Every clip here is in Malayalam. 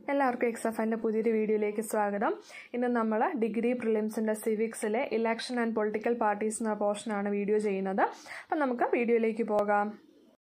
എല്ലാവർക്കും എക്സ് എഫ് എൻ്റെ പുതിയൊരു വീഡിയോയിലേക്ക് സ്വാഗതം ഇന്ന് നമ്മൾ ഡിഗ്രി പ്രിലിംസിൻ്റെ സിവിക്സിലെ ഇലക്ഷൻ ആൻഡ് പൊളിറ്റിക്കൽ പാർട്ടീസ് എന്ന പോർഷനാണ് വീഡിയോ ചെയ്യുന്നത് അപ്പം നമുക്ക് വീഡിയോയിലേക്ക് പോകാം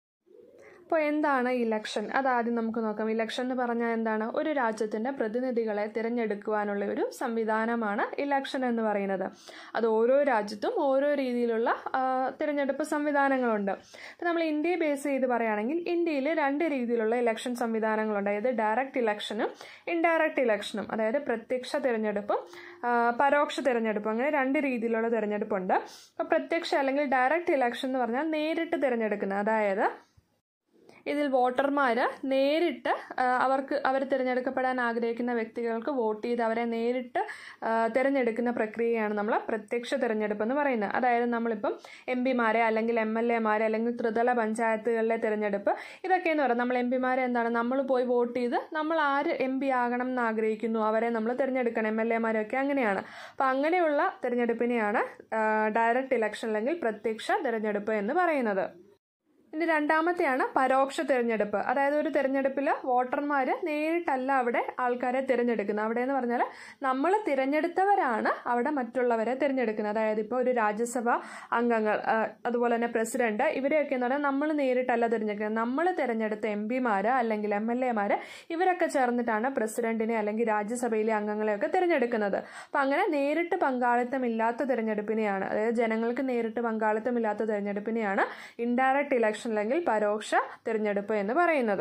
അപ്പോൾ എന്താണ് ഇലക്ഷൻ അതാദ്യം നമുക്ക് നോക്കാം ഇലക്ഷൻ എന്ന് പറഞ്ഞാൽ എന്താണ് ഒരു രാജ്യത്തിൻ്റെ പ്രതിനിധികളെ തിരഞ്ഞെടുക്കുവാനുള്ള ഒരു സംവിധാനമാണ് ഇലക്ഷൻ എന്ന് പറയുന്നത് അത് ഓരോ രാജ്യത്തും ഓരോ രീതിയിലുള്ള ആ, തിരഞ്ഞെടുപ്പ് സംവിധാനങ്ങളുണ്ട് അപ്പോൾ നമ്മൾ ഇന്ത്യയെ ബേസ് ചെയ്ത് പറയുകയാണെങ്കിൽ ഇന്ത്യയിൽ രണ്ട് രീതിയിലുള്ള ഇലക്ഷൻ സംവിധാനങ്ങളുണ്ട് അതായത് ഡയറക്റ്റ് ഇലക്ഷനും ഇൻഡയറക്റ്റ് ഇലക്ഷനും അതായത് പ്രത്യക്ഷ തിരഞ്ഞെടുപ്പും ആ, പരോക്ഷ തിരഞ്ഞെടുപ്പും അങ്ങനെ രണ്ട് രീതിയിലുള്ള തിരഞ്ഞെടുപ്പുണ്ട് അപ്പോൾ പ്രത്യക്ഷ അല്ലെങ്കിൽ ഡയറക്റ്റ് ഇലക്ഷൻ എന്ന് പറഞ്ഞാൽ നേരിട്ട് തിരഞ്ഞെടുക്കുന്നത് അതായത് ഇതിൽ വോട്ടർമാർ നേരിട്ട് ആ, അവർക്ക് അവർ തിരഞ്ഞെടുക്കപ്പെടാൻ ആഗ്രഹിക്കുന്ന വ്യക്തികൾക്ക് വോട്ട് ചെയ്ത് അവരെ നേരിട്ട് ആ, തിരഞ്ഞെടുക്കുന്ന പ്രക്രിയയാണ് നമ്മൾ പ്രത്യക്ഷ തിരഞ്ഞെടുപ്പ് എന്ന് പറയുന്നത് അതായത് നമ്മളിപ്പം എം പിമാരെ അല്ലെങ്കിൽ എം എൽ എമാരെ അല്ലെങ്കിൽ ത്രിതല പഞ്ചായത്തുകളിലെ തിരഞ്ഞെടുപ്പ് ഇതൊക്കെയെന്ന് പറയാം നമ്മൾ എം പിമാരെ എന്താണ് നമ്മൾ പോയി വോട്ട് ചെയ്ത് നമ്മൾ ആര് എം പി ആകണം എന്ന് ആഗ്രഹിക്കുന്നു അവരെ നമ്മൾ തിരഞ്ഞെടുക്കണം എം എൽ എമാരൊക്കെ അങ്ങനെയാണ് അപ്പം അങ്ങനെയുള്ള തിരഞ്ഞെടുപ്പിനെയാണ് ഡയറക്റ്റ് ഇലക്ഷൻ അല്ലെങ്കിൽ പ്രത്യക്ഷ തിരഞ്ഞെടുപ്പ് എന്ന് പറയുന്നത് ഇനി രണ്ടാമത്തെയാണ് പരോക്ഷ തിരഞ്ഞെടുപ്പ് അതായത് ഒരു തിരഞ്ഞെടുപ്പിൽ വോട്ടർമാർ നേരിട്ടല്ല അവിടെ ആൾക്കാരെ തിരഞ്ഞെടുക്കുന്നത് അവിടെ എന്ന് പറഞ്ഞാൽ നമ്മൾ തിരഞ്ഞെടുത്തവരാണ് അവിടെ മറ്റുള്ളവരെ തിരഞ്ഞെടുക്കുന്നത് അതായത് ഇപ്പോൾ ഒരു രാജ്യസഭ അംഗങ്ങൾ ആ, അതുപോലെ തന്നെ പ്രസിഡന്റ് ഇവരെയൊക്കെ എന്ന് പറഞ്ഞാൽ നമ്മൾ നേരിട്ടല്ല തിരഞ്ഞെടുക്കുന്നത് നമ്മൾ തിരഞ്ഞെടുത്ത എം പിമാർ അല്ലെങ്കിൽ എം എൽ എമാർ ഇവരൊക്കെ ചേർന്നിട്ടാണ് പ്രസിഡന്റിനെ അല്ലെങ്കിൽ രാജ്യസഭയിലെ അംഗങ്ങളെയൊക്കെ തിരഞ്ഞെടുക്കുന്നത് അപ്പം അങ്ങനെ നേരിട്ട് പങ്കാളിത്തമില്ലാത്ത തിരഞ്ഞെടുപ്പിനെയാണ് അതായത് ജനങ്ങൾക്ക് നേരിട്ട് പങ്കാളിത്തമില്ലാത്ത തിരഞ്ഞെടുപ്പിനെയാണ് ഇൻഡയറക്റ്റ് ഇലക്ഷൻ അല്ലെങ്കിൽ പരോക്ഷ തിരഞ്ഞെടുപ്പ് എന്ന് പറയുന്നത്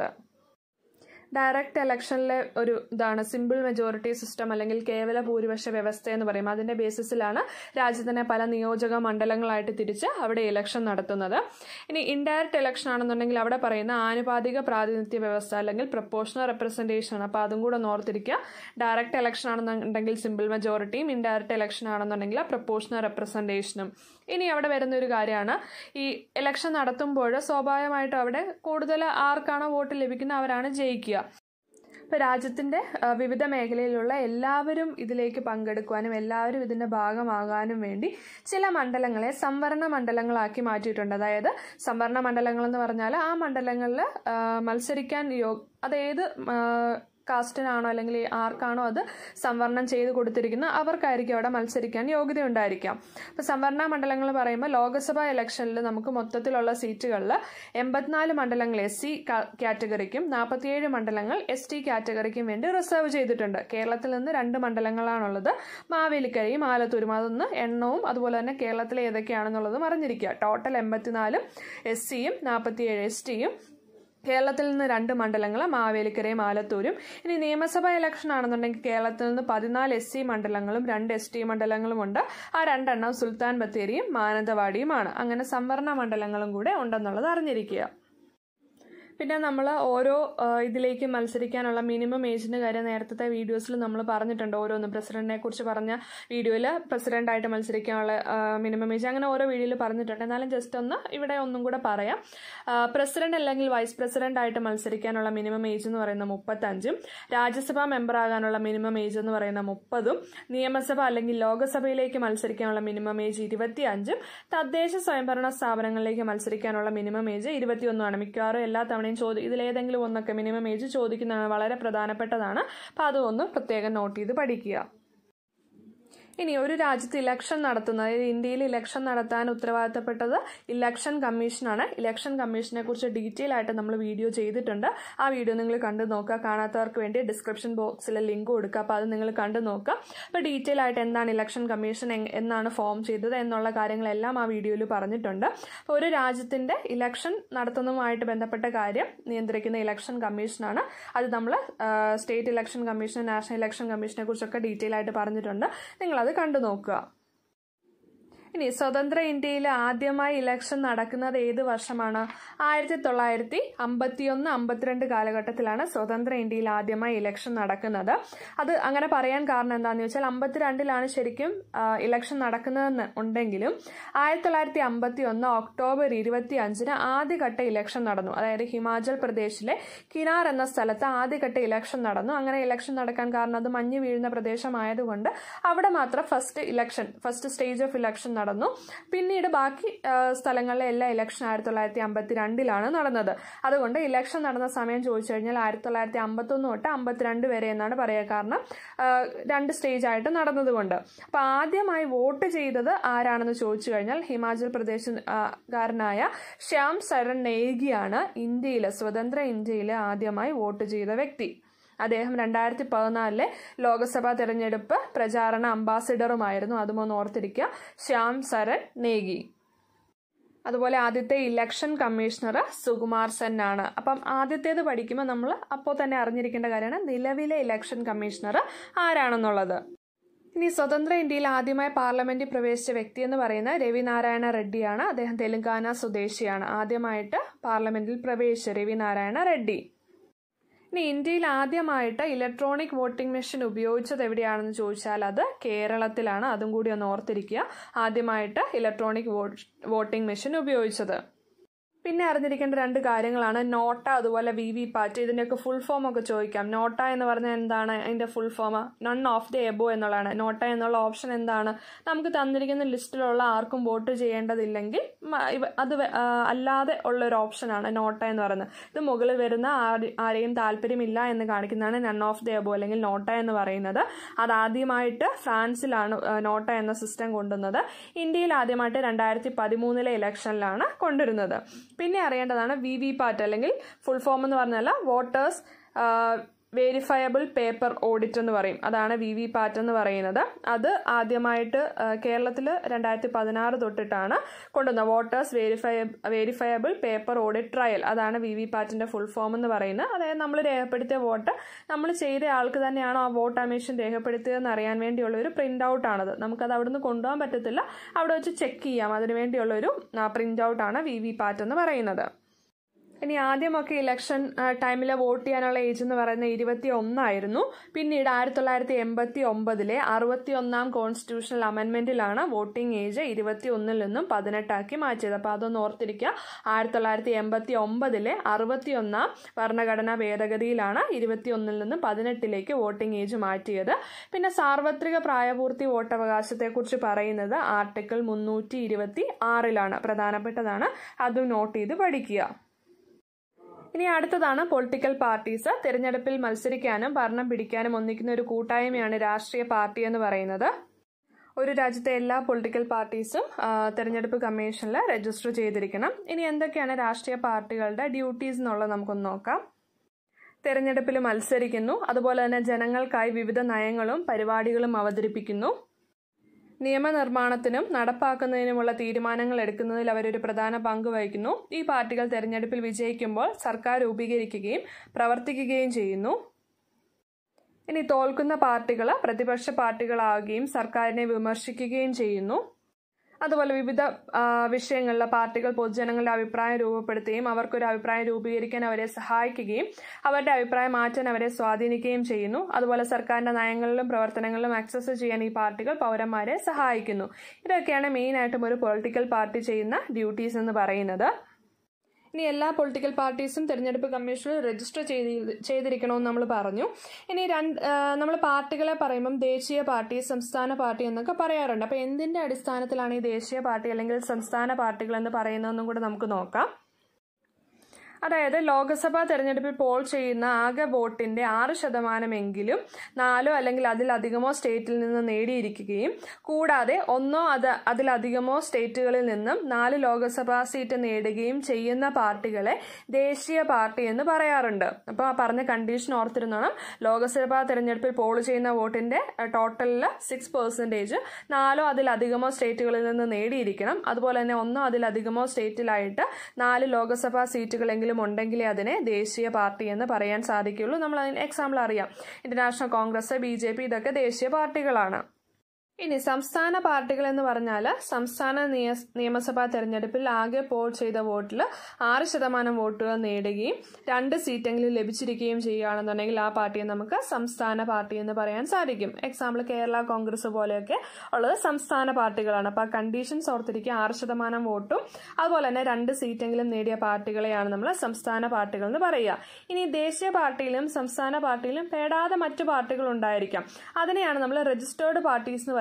ഡയറക്റ്റ് ഇലക്ഷനിലെ ഒരു ഇതാണ് സിമ്പിൾ മെജോറിറ്റി സിസ്റ്റം അല്ലെങ്കിൽ കേവല ഭൂരിപക്ഷ വ്യവസ്ഥ എന്ന് പറയും അതിന്റെ ബേസിസിലാണ് രാജ്യത്തിനെ പല നിയോജക മണ്ഡലങ്ങളായിട്ട് തിരിച്ച് അവിടെ ഇലക്ഷൻ നടത്തുന്നത് ഇനി ഇൻഡയറക്റ്റ് ഇലക്ഷൻ ആണെന്നുണ്ടെങ്കിൽ അവിടെ പറയുന്ന ആനുപാതിക പ്രാതിനിധ്യ വ്യവസ്ഥ അല്ലെങ്കിൽ പ്രപ്പോർഷണൽ റെപ്രസെൻറ്റേഷൻ ആണ് അപ്പോൾ അതും കൂടെ ഒന്ന് ഓർത്തിരിക്കുക ഡയറക്റ്റ് ഇലക്ഷൻ ആണെന്നുണ്ടെങ്കിൽ സിമ്പിൾ മെജോറിറ്റിയും ഇൻഡയറക്റ്റ് ഇലക്ഷൻ ആണെന്നുണ്ടെങ്കിൽ പ്രപ്പോർഷണൽ റെപ്രസെൻറ്റേഷനും ഇനി അവിടെ വരുന്ന ഒരു കാര്യമാണ് ഈ ഇലക്ഷൻ നടത്തുമ്പോൾ സ്വാഭാവികമായിട്ടും അവിടെ കൂടുതൽ ആർക്കാണോ വോട്ട് ലഭിക്കുന്നത് അവരാണ് ജയിക്കുക ഇപ്പോൾ രാജ്യത്തിൻ്റെ ആ, വിവിധ മേഖലയിലുള്ള എല്ലാവരും ഇതിലേക്ക് പങ്കെടുക്കുവാനും എല്ലാവരും ഇതിൻ്റെ ഭാഗമാകാനും വേണ്ടി ചില മണ്ഡലങ്ങളെ സംവരണ മണ്ഡലങ്ങളാക്കി മാറ്റിയിട്ടുണ്ട് അതായത് സംവരണ മണ്ഡലങ്ങൾ എന്ന് പറഞ്ഞാൽ ആ മണ്ഡലങ്ങളിൽ ആ, മത്സരിക്കാൻ യോ അത് ഏത് ആ, കാസ്റ്റിനാണോ അല്ലെങ്കിൽ ആർക്കാണോ അത് സംവരണം ചെയ്ത് കൊടുത്തിരിക്കുന്നത് അവർക്കായിരിക്കും അവിടെ മത്സരിക്കാൻ യോഗ്യത ഉണ്ടായിരിക്കാം അപ്പോൾ സംവരണ മണ്ഡലങ്ങൾ പറയുമ്പോൾ ലോക്സഭാ ഇലക്ഷനിൽ നമുക്ക് മൊത്തത്തിലുള്ള സീറ്റുകളിൽ എൺപത്തിനാല് മണ്ഡലങ്ങൾ എസ് സി കാറ്റഗറിക്കും നാൽപ്പത്തിയേഴ് മണ്ഡലങ്ങൾ എസ് ടി കാറ്റഗറിക്കും വേണ്ടി റിസർവ് ചെയ്തിട്ടുണ്ട് കേരളത്തിൽ നിന്ന് രണ്ട് മണ്ഡലങ്ങളാണുള്ളത് മാവേലിക്കരയും ആലത്തൂരും അതൊന്ന് എണ്ണവും അതുപോലെ തന്നെ കേരളത്തിലെ ഏതൊക്കെയാണെന്നുള്ളതും അറിഞ്ഞിരിക്കുക ടോട്ടൽ എൺപത്തിനാലും എസ് സിയും നാൽപ്പത്തിയേഴ് എസ് ടിയും കേരളത്തിൽ നിന്ന് രണ്ട് മണ്ഡലങ്ങൾ മാവേലിക്കരയും ആലത്തൂരും ഇനി നിയമസഭാ ഇലക്ഷൻ ആണെന്നുണ്ടെങ്കിൽ കേരളത്തിൽ നിന്ന് പതിനാല് എസ് സി മണ്ഡലങ്ങളും രണ്ട് എസ് ടി മണ്ഡലങ്ങളും ഉണ്ട് ആ രണ്ടെണ്ണം സുൽത്താൻ ബത്തേരിയും മാനന്തവാടിയുമാണ് അങ്ങനെ സംവരണ മണ്ഡലങ്ങളും കൂടെ ഉണ്ടെന്നുള്ളത് അറിഞ്ഞിരിക്കുക പിന്നെ നമ്മൾ ഓരോ ആ, ഇതിലേക്ക് മത്സരിക്കാനുള്ള മിനിമം ഏജിൻ്റെ കാര്യം നേരത്തെ വീഡിയോസിൽ നമ്മൾ പറഞ്ഞിട്ടുണ്ട് ഓരോന്ന് പ്രസിഡന്റിനെ കുറിച്ച് പറഞ്ഞ വീഡിയോയിൽ പ്രസിഡന്റായിട്ട് മത്സരിക്കാനുള്ള മിനിമം ഏജ് അങ്ങനെ ഓരോ വീഡിയോയിൽ പറഞ്ഞിട്ടുണ്ട് എന്നാലും ജസ്റ്റ് ഒന്ന് ഇവിടെ ഒന്നും കൂടെ പറയാം പ്രസിഡന്റ് അല്ലെങ്കിൽ വൈസ് പ്രസിഡന്റ് ആയിട്ട് മത്സരിക്കാനുള്ള മിനിമം ഏജ് എന്ന് പറയുന്നത് മുപ്പത്തഞ്ചും രാജ്യസഭാ മെമ്പർ ആകാനുള്ള മിനിമം ഏജ് എന്ന് പറയുന്നത് മുപ്പതും നിയമസഭ അല്ലെങ്കിൽ ലോകസഭയിലേക്ക് മത്സരിക്കാനുള്ള മിനിമം ഏജ് ഇരുപത്തിയഞ്ചും തദ്ദേശ സ്വയംഭരണ സ്ഥാപനങ്ങളിലേക്ക് മത്സരിക്കാനുള്ള മിനിമം ഏജ് ഇരുപത്തിയൊന്നുമാണ് മിക്കവാറും എല്ലാ തവണയും ചോദി ഇതിലേതെങ്കിലും ഒന്നൊക്കെ മിനിമം ഏജ് ചോദിക്കുന്നതാണ് വളരെ പ്രധാനപ്പെട്ടതാണ് അപ്പോൾ അതൊന്ന് പ്രത്യേകം നോട്ട് ചെയ്ത് പഠിക്കുക ഇനി ഒരു രാജ്യത്ത് ഇലക്ഷൻ നടത്തുന്ന അതായത് ഇന്ത്യയിൽ ഇലക്ഷൻ നടത്താൻ ഉത്തരവാദിത്തപ്പെട്ടത് ഇലക്ഷൻ കമ്മീഷനാണ് ഇലക്ഷൻ കമ്മീഷനെ കുറിച്ച് ഡീറ്റെയിൽ ആയിട്ട് നമ്മൾ വീഡിയോ ചെയ്തിട്ടുണ്ട് ആ വീഡിയോ നിങ്ങൾ കണ്ടു നോക്കുക കാണാത്തവർക്ക് വേണ്ടി ഡിസ്ക്രിപ്ഷൻ ബോക്സിൽ ലിങ്ക് കൊടുക്കുക അപ്പോൾ അത് നിങ്ങൾ കണ്ടു നോക്കുക അപ്പോൾ ഡീറ്റെയിൽ ആയിട്ട് എന്താണ് ഇലക്ഷൻ കമ്മീഷൻ എങ്- എന്നാണ് ഫോം ചെയ്തത് എന്നുള്ള കാര്യങ്ങളെല്ലാം ആ വീഡിയോയിൽ പറഞ്ഞിട്ടുണ്ട് അപ്പോൾ ഒരു രാജ്യത്തിന്റെ ഇലക്ഷൻ നടത്തുന്നതുമായിട്ട് ബന്ധപ്പെട്ട കാര്യം നിയന്ത്രിക്കുന്ന ഇലക്ഷൻ കമ്മീഷനാണ് അത് നമ്മൾ state election commission national election കമ്മീഷനെ കുറിച്ചൊക്കെ ഡീറ്റെയിൽ ആയിട്ട് പറഞ്ഞിട്ടുണ്ട് നിങ്ങളത് കണ്ടു നോക്കുക ഇനി സ്വതന്ത്ര ഇന്ത്യയിൽ ആദ്യമായി ഇലക്ഷൻ നടക്കുന്നത് ഏത് വർഷമാണ് ആയിരത്തി തൊള്ളായിരത്തി അമ്പത്തിയൊന്ന് അമ്പത്തിരണ്ട് കാലഘട്ടത്തിലാണ് സ്വതന്ത്ര ഇന്ത്യയിൽ ആദ്യമായി ഇലക്ഷൻ നടക്കുന്നത് അത് അങ്ങനെ പറയാൻ കാരണം എന്താണെന്ന് വെച്ചാൽ അമ്പത്തിരണ്ടിലാണ് ശരിക്കും ആ, ഇലക്ഷൻ നടക്കുന്നതെന്ന് ഉണ്ടെങ്കിലും ആയിരത്തി തൊള്ളായിരത്തി അമ്പത്തി ഒന്ന് ഒക്ടോബർ ഇരുപത്തി അഞ്ചിന് ആദ്യഘട്ട ഇലക്ഷൻ നടന്നു അതായത് ഹിമാചൽ പ്രദേശിലെ കിനാർ എന്ന സ്ഥലത്ത് ആദ്യഘട്ട ഇലക്ഷൻ നടന്നു അങ്ങനെ ഇലക്ഷൻ നടക്കാൻ കാരണം അത് മഞ്ഞ് വീഴുന്ന പ്രദേശമായതുകൊണ്ട് അവിടെ മാത്രം first election first stage of election നടന്നു നടന്നു പിന്നീട് ബാക്കി ആ, സ്ഥലങ്ങളിലെ എല്ലാ ഇലക്ഷൻ ആയിരത്തി തൊള്ളായിരത്തി അമ്പത്തി രണ്ടിലാണ് നടന്നത് അതുകൊണ്ട് ഇലക്ഷൻ നടന്ന സമയം ചോദിച്ചു കഴിഞ്ഞാൽ ആയിരത്തി തൊള്ളായിരത്തി അമ്പത്തൊന്ന് തൊട്ട് അമ്പത്തിരണ്ട് വരെ എന്നാണ് പറയുക കാരണം ആ, രണ്ട് സ്റ്റേജ് ആയിട്ട് നടന്നതുകൊണ്ട് അപ്പോൾ ആദ്യമായി വോട്ട് ചെയ്തത് ആരാണെന്ന് ചോദിച്ചു കഴിഞ്ഞാൽ ഹിമാചൽ പ്രദേശ് ആ, കാരനായ ശ്യാം സരൺ നേഗിയാണ് ഇന്ത്യയിൽ സ്വതന്ത്ര ഇന്ത്യയിൽ ആദ്യമായി വോട്ട് ചെയ്ത വ്യക്തി അദ്ദേഹം രണ്ടായിരത്തി പതിനാലിലെ ലോക്സഭാ തെരഞ്ഞെടുപ്പ് പ്രചാരണ അംബാസിഡറുമായിരുന്നു അതും ഒന്ന് ഓർത്തിരിക്കുക ശ്യാം സരൺ നേഗി അതുപോലെ ആദ്യത്തെ ഇലക്ഷൻ കമ്മീഷണർ സുകുമാർ സെൻ ആണ് അപ്പം ആദ്യത്തേത് പഠിക്കുമ്പോൾ നമ്മൾ അപ്പോൾ തന്നെ അറിഞ്ഞിരിക്കേണ്ട കാര്യമാണ് നിലവിലെ ഇലക്ഷൻ കമ്മീഷണർ ആരാണെന്നുള്ളത് ഇനി സ്വതന്ത്ര ഇന്ത്യയിൽ ആദ്യമായി പാർലമെന്റിൽ പ്രവേശിച്ച വ്യക്തി എന്ന് പറയുന്നത് രവിനാരായണ റെഡ്ഡിയാണ് അദ്ദേഹം തെലങ്കാന സ്വദേശിയാണ് ആദ്യമായിട്ട് പാർലമെന്റിൽ പ്രവേശിച്ച രവിനാരായണ റെഡ്ഡി ഇനി ഇന്ത്യയിൽ ആദ്യമായിട്ട് ഇലക്ട്രോണിക് വോട്ടിംഗ് മെഷീൻ ഉപയോഗിച്ചത് എവിടെയാണെന്ന് ചോദിച്ചാൽ അത് കേരളത്തിലാണ് അതും കൂടി ഒന്ന് ഓർത്തിരിക്കുക ആദ്യമായിട്ട് ഇലക്ട്രോണിക് വോട്ടിംഗ് മെഷീൻ ഉപയോഗിച്ചത് പിന്നെ അറിഞ്ഞിരിക്കേണ്ട രണ്ട് കാര്യങ്ങളാണ് നോട്ട അതുപോലെ വി വി പാറ്റ് ഇതിൻ്റെയൊക്കെ ഫുൾ ഫോം ഒക്കെ ചോദിക്കാം നോട്ട എന്ന് പറഞ്ഞാൽ എന്താണ് അതിൻ്റെ full form none of the above എന്നുള്ളതാണ് നോട്ട എന്നുള്ള ഓപ്ഷൻ എന്താണ് നമുക്ക് തന്നിരിക്കുന്ന ലിസ്റ്റിലുള്ള ആർക്കും വോട്ട് ചെയ്യേണ്ടതില്ലെങ്കിൽ മ- ഇവ- അത് വെ- ആ, അല്ലാതെ ഉള്ള ഒരു ഓപ്ഷനാണ് നോട്ട എന്ന് പറയുന്നത് ഇത് മുകളിൽ വരുന്ന ആര് ആരെയും താല്പര്യമില്ല എന്ന് കാണിക്കുന്നതാണ് നൺ ഓഫ് ദി എബോ അല്ലെങ്കിൽ നോട്ട എന്ന് പറയുന്നത് അതാദ്യമായിട്ട് ഫ്രാൻസിലാണ് ആ, നോട്ട എന്ന സിസ്റ്റം കൊണ്ടുവന്നത് ഇന്ത്യയിൽ ആദ്യമായിട്ട് രണ്ടായിരത്തി പതിമൂന്നിലെ ഇലക്ഷനിലാണ് കൊണ്ടുവരുന്നത് പിന്നെ അറിയേണ്ടതാണ് വി വി പാറ്റ് അല്ലെങ്കിൽ ഫുൾ ഫോം എന്ന് പറഞ്ഞാൽ വോട്ടേഴ്സ് വേരിഫയബിൾ പേപ്പർ ഓഡിറ്റ് എന്ന് പറയും അതാണ് വി വി പാറ്റ് എന്ന് പറയുന്നത് അത് ആദ്യമായിട്ട് കേരളത്തിൽ രണ്ടായിരത്തി പതിനാറ് തൊട്ടിട്ടാണ് കൊണ്ടുവന്നത് voters verifia verifiable paper audit trail അതാണ് വി വി പാറ്റിൻ്റെ ഫുൾ ഫോം എന്ന് പറയുന്നത് അതായത് നമ്മൾ രേഖപ്പെടുത്തിയ വോട്ട് നമ്മൾ ചെയ്ത ആൾക്ക് തന്നെയാണോ ആ വോട്ട് അമേഷൻ രേഖപ്പെടുത്തിയതെന്ന് അറിയാൻ വേണ്ടിയുള്ള ഒരു പ്രിൻ്റ് ഔട്ടാണത് നമുക്കത് അവിടെ നിന്ന് കൊണ്ടുപോകാൻ പറ്റത്തില്ല അവിടെ വെച്ച് ചെക്ക് ചെയ്യാം അതിന് വേണ്ടിയുള്ള ഒരു പ്രിൻ്റ് ഔട്ടാണ് വി വി പാറ്റ് എന്ന് പറയുന്നത് ഇനി ആദ്യമൊക്കെ ഇലക്ഷൻ ടൈമിൽ വോട്ട് ചെയ്യാനുള്ള ഏജ് എന്ന് പറയുന്നത് ഇരുപത്തി ഒന്നായിരുന്നു പിന്നീട് ആയിരത്തി തൊള്ളായിരത്തി എൺപത്തി ഒമ്പതിലെ അറുപത്തി ഒന്നാം കോൺസ്റ്റിറ്റ്യൂഷണൽ അമെൻമെൻറ്റിലാണ് വോട്ടിംഗ് ഏജ് ഇരുപത്തി ഒന്നിൽ നിന്നും പതിനെട്ടാക്കി മാറ്റിയത് അപ്പോൾ അതൊന്ന് ഓർത്തിരിക്കുക ആയിരത്തി തൊള്ളായിരത്തി എൺപത്തി ഒമ്പതിലെ അറുപത്തി ഒന്നാം ഭരണഘടനാ ഭേദഗതിയിലാണ് ഇരുപത്തി ഒന്നിൽ നിന്നും പതിനെട്ടിലേക്ക് വോട്ടിംഗ് ഏജ് മാറ്റിയത് പിന്നെ സാർവത്രിക പ്രായപൂർത്തി വോട്ടവകാശത്തെക്കുറിച്ച് പറയുന്നത് ആർട്ടിക്കിൾ മുന്നൂറ്റി ഇരുപത്തി ആറിലാണ് പ്രധാനപ്പെട്ടതാണ് അതും നോട്ട് ചെയ്ത് പഠിക്കുക ഇനി അടുത്തതാണ് പൊളിറ്റിക്കൽ പാർട്ടീസ് തിരഞ്ഞെടുപ്പിൽ മത്സരിക്കാനും ഭരണം പിടിക്കാനും ഒന്നിക്കുന്ന ഒരു കൂട്ടായ്മയാണ് രാഷ്ട്രീയ പാർട്ടി എന്ന് പറയുന്നത് ഒരു രാജ്യത്തെ എല്ലാ പൊളിറ്റിക്കൽ പാർട്ടീസും ആ, തെരഞ്ഞെടുപ്പ് കമ്മീഷനിൽ രജിസ്റ്റർ ചെയ്തിരിക്കണം ഇനി എന്തൊക്കെയാണ് രാഷ്ട്രീയ പാർട്ടികളുടെ ഡ്യൂട്ടീസ് എന്നുള്ളത് നമുക്കൊന്ന് നോക്കാം തെരഞ്ഞെടുപ്പിൽ മത്സരിക്കുന്നു അതുപോലെ തന്നെ ജനങ്ങൾക്കായി വിവിധ നയങ്ങളും പരിപാടികളും അവതരിപ്പിക്കുന്നു നിയമനിർമ്മാണത്തിനും നടപ്പാക്കുന്നതിനുമുള്ള തീരുമാനങ്ങൾ എടുക്കുന്നതിൽ അവരൊരു പ്രധാന പങ്ക് വഹിക്കുന്നു ഈ പാർട്ടികൾ തെരഞ്ഞെടുപ്പിൽ വിജയിക്കുമ്പോൾ സർക്കാർ രൂപീകരിക്കുകയും പ്രവർത്തിക്കുകയും ചെയ്യുന്നു ഇനി തോൽക്കുന്ന പാർട്ടികൾ പ്രതിപക്ഷ പാർട്ടികളാവുകയും സർക്കാരിനെ വിമർശിക്കുകയും ചെയ്യുന്നു അതുപോലെ വിവിധ ആ, വിഷയങ്ങളിലെ പാർട്ടികൾ പൊതുജനങ്ങളുടെ അഭിപ്രായം രൂപപ്പെടുത്തുകയും അവർക്കൊരു അഭിപ്രായം രൂപീകരിക്കാൻ അവരെ സഹായിക്കുകയും അവരുടെ അഭിപ്രായം മാറ്റാൻ അവരെ സ്വാധീനിക്കുകയും ചെയ്യുന്നു അതുപോലെ സർക്കാരിന്റെ നയങ്ങളിലും പ്രവർത്തനങ്ങളിലും ആക്സസ് ചെയ്യാൻ ഈ പാർട്ടികൾ പൗരന്മാരെ സഹായിക്കുന്നു ഇതൊക്കെയാണ് മെയിനായിട്ടും ഒരു പൊളിറ്റിക്കൽ പാർട്ടി ചെയ്യുന്ന ഡ്യൂട്ടീസ് എന്ന് പറയുന്നത് ഇനി എല്ലാ പൊളിറ്റിക്കൽ പാർട്ടീസും തെരഞ്ഞെടുപ്പ് കമ്മീഷനിൽ രജിസ്റ്റർ ചെയ്തി ചെയ്തിരിക്കണമെന്ന് നമ്മൾ പറഞ്ഞു ഇനി രണ്ട് നമ്മൾ പാർട്ടികളെ പറയുമ്പം ദേശീയ പാർട്ടി സംസ്ഥാന പാർട്ടി എന്നൊക്കെ പറയാറുണ്ട് അപ്പോൾ എന്തിൻ്റെ അടിസ്ഥാനത്തിലാണ് ഈ ദേശീയ പാർട്ടി അല്ലെങ്കിൽ സംസ്ഥാന പാർട്ടികൾ എന്ന് പറയുന്നതെന്നും കൂടെ നമുക്ക് നോക്കാം അതായത് ലോക്സഭാ തെരഞ്ഞെടുപ്പിൽ പോൾ ചെയ്യുന്ന ആകെ വോട്ടിന്റെ ആറ് ശതമാനമെങ്കിലും നാലോ അല്ലെങ്കിൽ അതിലധികമോ സ്റ്റേറ്റിൽ നിന്ന് നേടിയിരിക്കുകയും കൂടാതെ ഒന്നോ അത് അതിലധികമോ സ്റ്റേറ്റുകളിൽ നിന്നും നാല് ലോക്സഭാ സീറ്റ് നേടുകയും ചെയ്യുന്ന പാർട്ടികളെ ദേശീയ പാർട്ടി എന്ന് പറയാറുണ്ട് അപ്പോൾ ആ പറഞ്ഞ കണ്ടീഷൻ ഓർത്തിരുന്നോണം ലോക്സഭാ തെരഞ്ഞെടുപ്പിൽ പോൾ ചെയ്യുന്ന വോട്ടിന്റെ ടോട്ടലിൽ സിക്സ് പെർസെൻറ്റേജ് നാലോ അതിലധികമോ സ്റ്റേറ്റുകളിൽ നിന്ന് നേടിയിരിക്കണം അതുപോലെ തന്നെ ഒന്നോ അതിലധികമോ സ്റ്റേറ്റിലായിട്ട് നാല് ലോക്സഭാ സീറ്റുകളെങ്കിലും ഉണ്ടെങ്കിലേ അതിനെ ദേശീയ പാർട്ടി എന്ന് പറയാൻ സാധിക്കുള്ളൂ നമ്മൾ അതിന് എക്സാമ്പിൾ അറിയാം international Congress B J P ഇതൊക്കെ ദേശീയ പാർട്ടികളാണ് ഇനി സംസ്ഥാന പാർട്ടികൾ എന്ന് പറഞ്ഞാൽ സംസ്ഥാന നിയ നിയമസഭാ തെരഞ്ഞെടുപ്പിൽ ആകെ പോൾ ചെയ്ത വോട്ടിൽ ആറ് ശതമാനം വോട്ടുകൾ നേടുകയും രണ്ട് സീറ്റെങ്കിലും ലഭിച്ചിരിക്കുകയും ചെയ്യുകയാണെന്നുണ്ടെങ്കിൽ ആ പാർട്ടിയെ നമുക്ക് സംസ്ഥാന പാർട്ടി എന്ന് പറയാൻ സാധിക്കും എക്സാമ്പിൾ കേരള കോൺഗ്രസ് പോലെയൊക്കെ ഉള്ളത് സംസ്ഥാന പാർട്ടികളാണ് അപ്പോൾ ആ കണ്ടീഷൻസ് ഓർത്തിരിക്കുക ആറ് ശതമാനം വോട്ടും അതുപോലെ തന്നെ രണ്ട് സീറ്റെങ്കിലും നേടിയ പാർട്ടികളെയാണ് നമ്മൾ സംസ്ഥാന പാർട്ടികൾ എന്ന് പറയുക ഇനി ദേശീയ പാർട്ടിയിലും സംസ്ഥാന പാർട്ടിയിലും പേടാതെ മറ്റു പാർട്ടികൾ ഉണ്ടായിരിക്കാം അതിനെയാണ് നമ്മൾ രജിസ്റ്റേർഡ് പാർട്ടീസ് എന്ന് പറയുന്നത്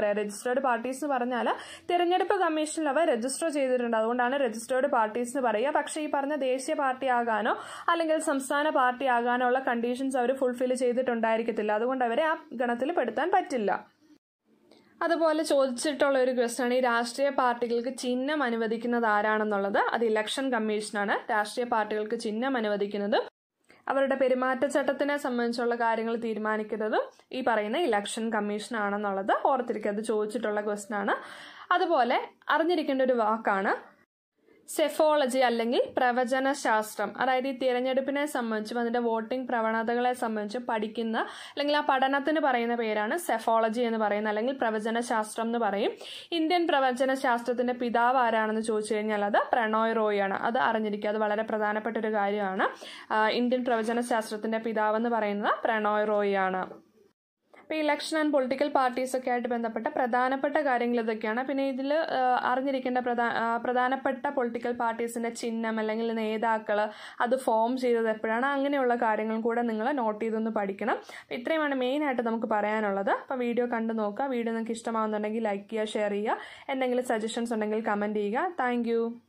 പറയാം രജിസ്റ്റേർഡ് പാർട്ടീസ് എന്ന് പറഞ്ഞാൽ തിരഞ്ഞെടുപ്പ് കമ്മീഷനിൽ അവ രജിസ്റ്റർ ചെയ്തിട്ടുണ്ട് അതുകൊണ്ടാണ് രജിസ്റ്റേർഡ് പാർട്ടീസ് എന്ന് പറയുക പക്ഷേ ഈ പറഞ്ഞ ദേശീയ പാർട്ടി ആകാനോ അല്ലെങ്കിൽ സംസ്ഥാന പാർട്ടി ആകാനോ ഉള്ള കണ്ടീഷൻസ് അവർ ഫുൾഫിൽ ചെയ്തിട്ടുണ്ടായിരിക്കത്തില്ല അതുകൊണ്ട് അവരെ ആ ഗണത്തിൽ പെടുത്താൻ പറ്റില്ല അതുപോലെ ചോദിച്ചിട്ടുള്ള ഒരു ക്വസ്റ്റ്യൻ ഈ രാഷ്ട്രീയ പാർട്ടികൾക്ക് ചിഹ്നം അനുവദിക്കുന്നത് ആരാണെന്നുള്ളത് അത് ഇലക്ഷൻ കമ്മീഷനാണ് രാഷ്ട്രീയ പാർട്ടികൾക്ക് ചിഹ്നം അനുവദിക്കുന്നത് അവരുടെ പെരുമാറ്റച്ചട്ടത്തിനെ സംബന്ധിച്ചുള്ള കാര്യങ്ങൾ തീരുമാനിക്കുന്നതും ഈ പറയുന്ന ഇലക്ഷൻ കമ്മീഷൻ ആണെന്നുള്ളത് ഓർത്തിരിക്കുക അത് ചോദിച്ചിട്ടുള്ള ക്വസ്റ്റ്യൻ ആണ് അതുപോലെ അറിഞ്ഞിരിക്കേണ്ട ഒരു വാക്കാണ് സെഫോളജി അല്ലെങ്കിൽ പ്രവചന ശാസ്ത്രം അതായത് ഈ തിരഞ്ഞെടുപ്പിനെ സംബന്ധിച്ചും അതിന്റെ വോട്ടിംഗ് പ്രവണതകളെ സംബന്ധിച്ചും പഠിക്കുന്ന അല്ലെങ്കിൽ ആ പഠനത്തിന് പറയുന്ന പേരാണ് സെഫോളജി എന്ന് പറയുന്നത് അല്ലെങ്കിൽ പ്രവചന ശാസ്ത്രം എന്ന് പറയും ഇന്ത്യൻ പ്രവചന ശാസ്ത്രത്തിന്റെ പിതാവ് ആരാണെന്ന് ചോദിച്ചു കഴിഞ്ഞാൽ അത് പ്രണോയ് റോയ് ആണ് അത് അറിഞ്ഞിരിക്കുക അത് വളരെ പ്രധാനപ്പെട്ട ഒരു കാര്യമാണ് ഇന്ത്യൻ പ്രവചന ശാസ്ത്രത്തിന്റെ പിതാവ് എന്ന് പറയുന്നത് പ്രണോയ് റോയ് ആണ് ഇപ്പോൾ ഇലക്ഷൻ ആൻഡ് പൊളിറ്റിക്കൽ പാർട്ടീസ് ഒക്കെ ആയിട്ട് ബന്ധപ്പെട്ട പ്രധാനപ്പെട്ട കാര്യങ്ങൾ ഇതൊക്കെയാണ് പിന്നെ ഇതിൽ അറിഞ്ഞിരിക്കേണ്ട പ്രധാ പ്രധാനപ്പെട്ട പൊളിറ്റിക്കൽ പാർട്ടീസിൻ്റെ ചിഹ്നം അല്ലെങ്കിൽ നേതാക്കൾ അത് ഫോം ചെയ്തത് എപ്പോഴാണ് അങ്ങനെയുള്ള കാര്യങ്ങളും കൂടെ നിങ്ങൾ നോട്ട് ചെയ്തൊന്ന് പഠിക്കണം അപ്പോൾ ഇത്രയുമാണ് മെയിനായിട്ട് നമുക്ക് പറയാനുള്ളത് അപ്പോൾ വീഡിയോ കണ്ടു നോക്കുക വീഡിയോ നിങ്ങൾക്ക് ഇഷ്ടമാകുന്നുണ്ടെങ്കിൽ ലൈക്ക് ചെയ്യുക ഷെയർ ചെയ്യുക എന്തെങ്കിലും സജഷൻസ് ഉണ്ടെങ്കിൽ കമൻറ്റ് ചെയ്യുക താങ്ക്